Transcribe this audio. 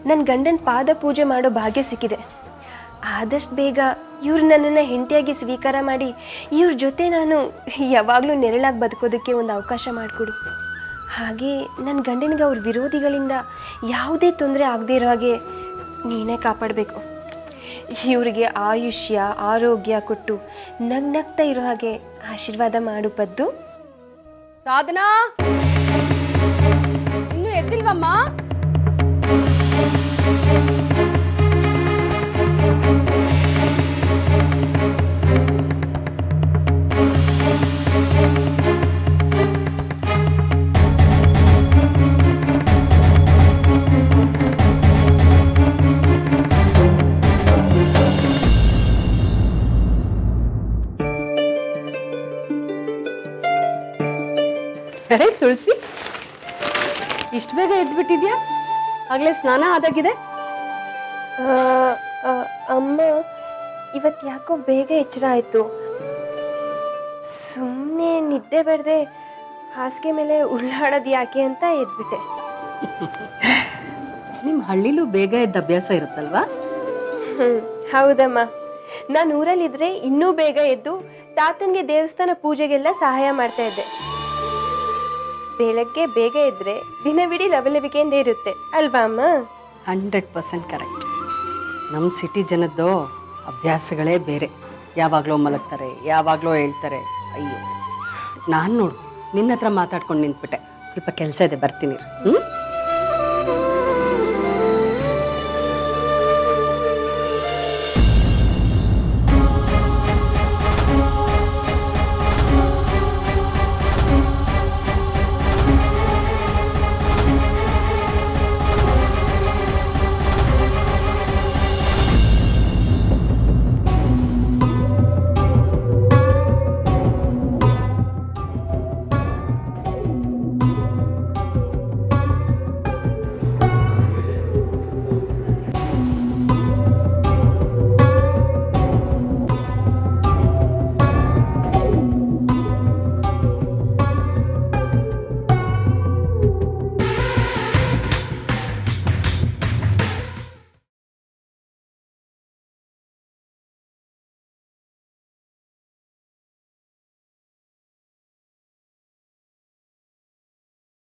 ನನ್ನ ಗಂಡನ ಪಾದ ಪೂಜೆ ಮಾಡೋ ಭಾಗ್ಯ ಸಿಕ್ಕಿದೆ ಆದಷ್ಟು ಬೇಗ ಇವ್ರು ನನ್ನನ್ನು ಹೆಂಡತಿಯಾಗಿ ಸ್ವೀಕಾರ ಮಾಡಿ ಇವ್ರ ಜೊತೆ ನಾನು ಯಾವಾಗಲೂ ನೆರಳಾಗಿ ಬದುಕೋದಕ್ಕೆ ಒಂದು ಅವಕಾಶ ಮಾಡಿಕೊಡು ಹಾಗೆ ನನ್ನ ಗಂಡನಿಗೆ ಅವ್ರ ವಿರೋಧಿಗಳಿಂದ ಯಾವುದೇ ತೊಂದರೆ ಆಗದೇ ಇರೋ ಹಾಗೆ ನೀನೇ ಕಾಪಾಡಬೇಕು ಇವರಿಗೆ ಆಯುಷ್ಯ ಆರೋಗ್ಯ ಕೊಟ್ಟು ನಗ್ನಗ್ತಾ ಇರೋ ಹಾಗೆ ಆಶೀರ್ವಾದ ಮಾಡು ಪದ್ದು ಸಾಧನಾ ಇನ್ನು ಎದ್ದಿಲ್ವಮ್ಮ ಅರೆ ತುಳಸಿ ಇಷ್ಟು ಬೇಗ ಎದ್ಬಿಟ್ಟಿದ್ಯಾ ಆಗ್ಲೇ ಸ್ನಾನ ಆದಾಗಿದೆ ಆ, ಆ, ಅಮ್ಮ ಇವತ್ತು ಯಾಕೋ ಬೇಗ ಎಚ್ಚರ ಆಯಿತು ಸುಮ್ಮನೆ ನಿದ್ದೆ ಬರದೆ ಹಾಸಿಗೆ ಮೇಲೆ ಉಳ್ಳಾಡೋದು ಯಾಕೆ ಅಂತ ಎದ್ಬಿಟ್ಟೆ ನಿಮ್ ಹಳ್ಳಿಲೂ ಬೇಗ ಎದ್ದ ಅಭ್ಯಾಸ ಇರುತ್ತಲ್ವಾ ಹ್ಞೂ ಹೌದಮ್ಮ ನಾನು ಊರಲ್ಲಿದ್ರೆ ಇನ್ನೂ ಬೇಗ ಎದ್ದು ತಾತನಿಗೆ ದೇವಸ್ಥಾನ ಪೂಜೆಗೆಲ್ಲ ಸಹಾಯ ಮಾಡ್ತಾ ಇದ್ದೆ ಬೆಳಗ್ಗೆ ಬೇಗ ಎದ್ರೆ ದಿನವಿಡೀ ಲವಲವಿಕೆಯಿಂದ ಇರುತ್ತೆ ಅಲ್ವಾ ಅಮ್ಮ ಹಂಡ್ರೆಡ್ ಪರ್ಸೆಂಟ್ ಕರೆಕ್ಟ್ ನಮ್ಮ ಸಿಟಿ ಜನದ್ದು ಅಭ್ಯಾಸಗಳೇ ಬೇರೆ ಯಾವಾಗಲೂ ಮಲಗ್ತಾರೆ ಯಾವಾಗಲೂ ಹೇಳ್ತಾರೆ ಅಯ್ಯೋ ನಾನು ನೋಡು ನಿನ್ನ ಹತ್ರ ಮಾತಾಡ್ಕೊಂಡು ನಿಂತ್ಬಿಟ್ಟೆ ಸ್ವಲ್ಪ ಕೆಲಸ ಇದೆ ಬರ್ತೀನಿ ಹ್ಞೂ